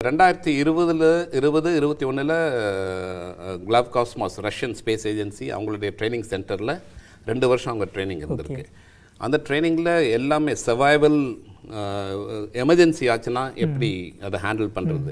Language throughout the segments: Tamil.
ரெண்டாயிரத்தி இருபதுல இருபது இருபத்தி ஒன்றில் Glavkosmos Russian space agency அவங்களுடைய ட்ரைனிங் சென்டரில் ரெண்டு வருஷம் அவங்க ட்ரைனிங் இருந்திருக்கு அந்த ட்ரைனிங்கில் எல்லாமே சர்வைவல் எமர்ஜென்சி ஆச்சுன்னா எப்படி அதை ஹேண்டில் பண்ணுறது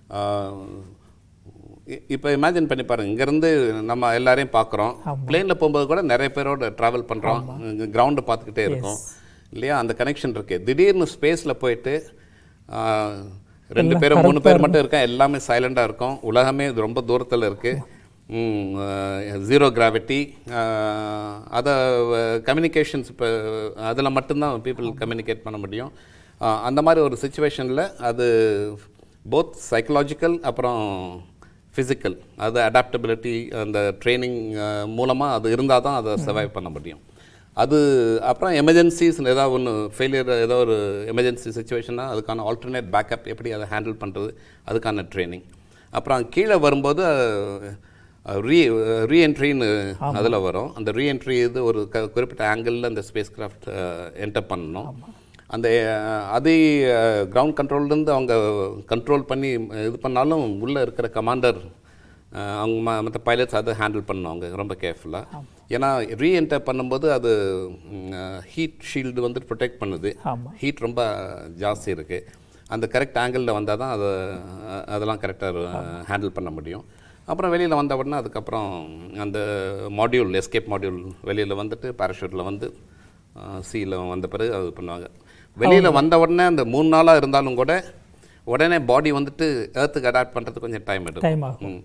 இப்போ இமேஜின் பண்ணி பாருங்க இங்கேருந்து நம்ம எல்லாரையும் பார்க்குறோம் பிளேனில் போகும்போது கூட நிறைய பேரோட ட்ராவல் பண்ணுறோம் கிரவுண்டை பார்த்துக்கிட்டே இருக்கோம் இல்லையா அந்த கனெக்ஷன் இருக்குது திடீர்னு ஸ்பேஸில் போயிட்டு ஆ, ரெண்டு பேரும் மூணு பேர் மட்டும் இருக்கா எல்லாமே சைலண்டாக இருக்கும் உலகமே இது ரொம்ப தூரத்தில் இருக்குது ஜீரோ கிராவிட்டி அதை கம்யூனிகேஷன்ஸ் இப்போ அதில் மட்டும்தான் பீப்புள் கம்யூனிகேட் பண்ண முடியும் ஆ, அந்த மாதிரி ஒரு சுச்சுவேஷனில் அது போத் சைக்கலாஜிக்கல் அப்புறம் ஃபிசிக்கல் அது அடாப்டபிலிட்டி அந்த ட்ரைனிங் மூலமாக அது இருந்தால் தான் அதை சர்வைவ் பண்ண முடியும் அது அப்புறம் எமர்ஜென்சிஸ் ஏதாவது ஒன்று ஃபெயிலியர் ஏதோ ஒரு எமர்ஜென்சி சுச்சுவேஷனாக அதுக்கான ஆல்டர்னேட் பேக்கப் எப்படி அதை ஹேண்டில் பண்ணுறது அதுக்கான ட்ரைனிங் அப்புறம் கீழே வரும்போது ரீ ரீஎன்ட்ரின்னு அதில் வரும் அந்த ரீஎன்ட்ரி இது ஒரு க குறிப்பிட்ட ஆங்கிளில் அந்த ஸ்பேஸ் கிராஃப்ட் என்டர் பண்ணணும் அந்த அஹ், அதே கிரவுண்ட் கண்ட்ரோல்லேருந்து அவங்க கண்ட்ரோல் பண்ணி இது பண்ணாலும் உள்ளே இருக்கிற கமாண்டர் அவங்க ம மற்ற பைலட்ஸ் அதை ஹேண்டில் பண்ணுவாங்க ரொம்ப கேர்ஃபுல்லாக ஏன்னா ரீஎன்டர் பண்ணும்போது அது ஹீட் ஷீல்டு வந்து ப்ரொடெக்ட் பண்ணுது ஆமா. ஹீட் ரொம்ப ஜாஸ்தி இருக்குது அந்த கரெக்ட் ஆங்கிளில் வந்தால் தான் அதை அஹ், அதெல்லாம் கரெக்டாக ஹேண்டில் பண்ண முடியும் அப்புறம் வெளியில் வந்த உடனே அதுக்கப்புறம் அந்த மாடியூல் எஸ்கேப் மாடியூல் வெளியில் வந்துட்டு பேராஷூட்டில் வந்து சீல வந்த பிறகு அது பண்ணுவாங்க வெளியில் வந்த உடனே அந்த மூணு நாளாக இருந்தாலும் கூட உடனே பாடி வந்துட்டு ஏர்த்துக்கு அடாப்ட் பண்ணுறது கொஞ்சம் டைம் எடுக்கும் டைம் ஆகும் ம்.